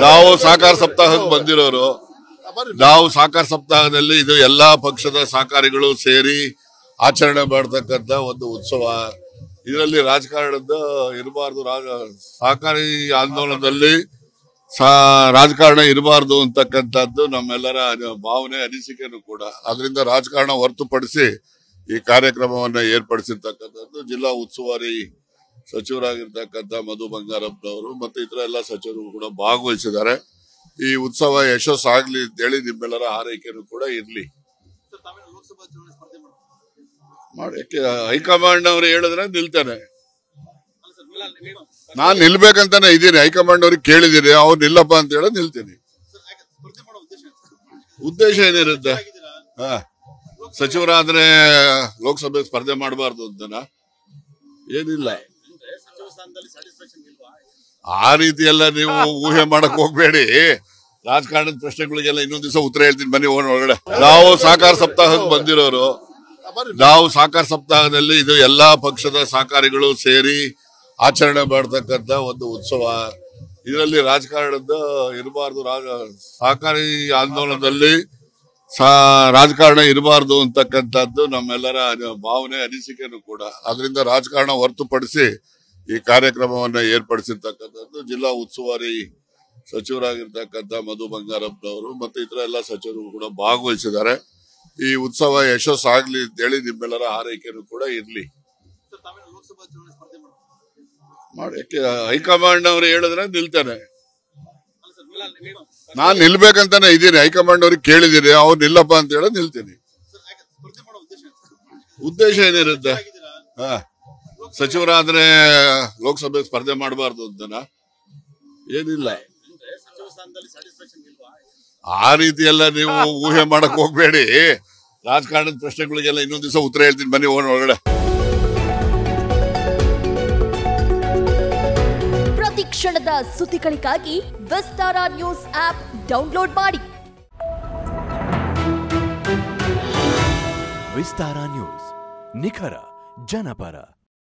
ನಾವು ಸಹಕಾರ ಸಪ್ತಾಹಕ್ಕೆ ಬಂದಿರೋರು ನಾವು ಸಹಕಾರ ಸಪ್ತಾಹದಲ್ಲಿ ಇದು ಎಲ್ಲಾ ಪಕ್ಷದ ಸಹಕಾರಿಗಳು ಸೇರಿ ಆಚರಣೆ ಮಾಡತಕ್ಕಂತ ಒಂದು ಉತ್ಸವ ಇದರಲ್ಲಿ ರಾಜಕಾರಣದ ಇರಬಾರ್ದು ರಾಜ ಸಹಕಾರಿ ಆಂದೋಲನದಲ್ಲಿ ಸಾ- ರಾಜಕಾರಣ ಇರಬಾರ್ದು ಅಂತಕ್ಕಂಥದ್ದು ನಮ್ಮೆಲ್ಲರ ಭಾವನೆ ಅನಿಸಿಕೆನೂ ಕೂಡ ಅದರಿಂದ ರಾಜಕಾರಣ ಹೊರತುಪಡಿಸಿ ಈ ಕಾರ್ಯಕ್ರಮವನ್ನ ಏರ್ಪಡಿಸಿರ್ತಕ್ಕಂಥದ್ದು ಜಿಲ್ಲಾ ಉಸ್ತುವಾರಿ ಸಚಿವರಾಗಿರ್ತಕ್ಕಂಥ ಮಧು ಬಂಗಾರಪ್ಪನವರು ಮತ್ತೆ ಇತರ ಎಲ್ಲ ಸಚಿವರು ಕೂಡ ಭಾಗವಹಿಸಿದ್ದಾರೆ ಈ ಉತ್ಸವ ಯಶಸ್ಸಾಗ್ಲಿ ಅಂತೇಳಿ ನಿಮ್ಮೆಲ್ಲರ ಹಾರೈಕೆನೂ ಕೂಡ ಇರ್ಲಿ ಮಾಡಕ್ಕೆ ಹೈಕಮಾಂಡ್ ಅವರು ಹೇಳಿದ್ರೆ ನಿಲ್ತಾನೆ ನಾನ್ ನಿಲ್ಬೇಕಂತಾನೆ ಇದ್ದೀನಿ ಹೈಕಮಾಂಡ್ ಅವ್ರಿಗೆ ಕೇಳಿದ್ದೀನಿ ಅವ್ರು ನಿಲ್ಲಪ್ಪ ಅಂತ ಹೇಳಿ ನಿಲ್ತೀನಿ ಉದ್ದೇಶ ಏನಿರುತ್ತೆ ಹಾ ಸಚಿವರಾದ್ರೆ ಲೋಕಸಭೆ ಸ್ಪರ್ಧೆ ಮಾಡಬಾರ್ದು ಅಂತನಾ ಏನಿಲ್ಲ ಆ ರೀತಿ ಎಲ್ಲ ನೀವು ಊಹೆ ಮಾಡಕ್ ಹೋಗ್ಬೇಡಿ ರಾಜಕಾರಣದ ಪ್ರಶ್ನೆಗಳಿಗೆಲ್ಲ ಇನ್ನೊಂದ್ ದಿವಸ ಉತ್ತರ ಹೇಳ್ತೀನಿ ಬನ್ನಿ ಹೋಗೋಣ ಒಳಗಡೆ ನಾವು ಸಹಕಾರ ಸಪ್ತಾಹಕ್ಕೆ ಬಂದಿರೋರು ನಾವು ಸಹಕಾರ ಸಪ್ತಾಹದಲ್ಲಿ ಇದು ಎಲ್ಲಾ ಪಕ್ಷದ ಸಹಕಾರಿಗಳು ಸೇರಿ ಆಚರಣೆ ಮಾಡತಕ್ಕಂತ ಒಂದು ಉತ್ಸವ ಇದರಲ್ಲಿ ರಾಜಕಾರಣದ ಇರಬಾರ್ದು ರಾಜ ಸಹಕಾರಿ ಆಂದೋಲನದಲ್ಲಿ ಸಾ- ರಾಜಕಾರಣ ಇರಬಾರ್ದು ಅಂತಕ್ಕಂಥದ್ದು ನಮ್ಮೆಲ್ಲರ ಭಾವನೆ ಅನಿಸಿಕೆನೂ ಕೂಡ ಅದರಿಂದ ರಾಜಕಾರಣ ಹೊರತುಪಡಿಸಿ ಈ ಕಾರ್ಯಕ್ರಮವನ್ನ ಏರ್ಪಡಿಸಿರ್ತಕ್ಕಂಥದ್ದು ಜಿಲ್ಲಾ ಉಸ್ತುವಾರಿ ಸಚಿವರಾಗಿರ್ತಕ್ಕಂಥ ಮಧು ಬಂಗಾರಪ್ಪನವರು ಮತ್ತೆ ಇತರ ಎಲ್ಲ ಸಚಿವರು ಕೂಡ ಭಾಗವಹಿಸಿದ್ದಾರೆ ಈ ಉತ್ಸವ ಯಶಸ್ಸಾಗ್ಲಿ ಅಂತೇಳಿ ನಿಮ್ಮೆಲ್ಲರ ಹಾರೈಕೆನೂ ಕೂಡ ಇರ್ಲಿ ಮಾಡಕ್ಕೆ ಹೈಕಮಾಂಡ್ ಅವರು ಹೇಳಿದ್ರೆ ನಿಲ್ತಾನೆ ನಾನ್ ನಿಲ್ಬೇಕಂತಾನೆ ಇದ್ದೀನಿ ಹೈಕಮಾಂಡ್ ಅವ್ರಿಗೆ ಕೇಳಿದ್ದೀನಿ ಅವ್ರು ನಿಲ್ಲಪ್ಪ ಅಂತ ಹೇಳಿ ನಿಲ್ತೀನಿ ಉದ್ದೇಶ ಏನಿರುತ್ತೆ ಹಾ ಸಚಿವರಾದ್ರೆ ಲೋಕಸಭೆ ಸ್ಪರ್ಧೆ ಮಾಡಬಾರ್ದು ಅಂತನಾ ಏನಿಲ್ಲ ಆ ರೀತಿ ಎಲ್ಲ ನೀವು ಊಹೆ ಮಾಡಕ್ ಹೋಗ್ಬೇಡಿ ರಾಜಕಾರಣದ ಪ್ರಶ್ನೆಗಳಿಗೆಲ್ಲ ಇನ್ನೊಂದ್ ದಿವಸ ಉತ್ತರ ಹೇಳ್ತೀನಿ ಬನ್ನಿ ಹೋಗೋಣ ಒಳಗಡೆ ಪ್ರತಿ ಕ್ಷಣದ ಸುದ್ದಿಗಳಿಗಾಗಿ ವಿಸ್ತಾರ ನ್ಯೂಸ್ ಆಪ್ ಡೌನ್ಲೋಡ್ ಮಾಡಿ ವಿಸ್ತಾರ ನ್ಯೂಸ್ ನಿಖರ ಜನಪರ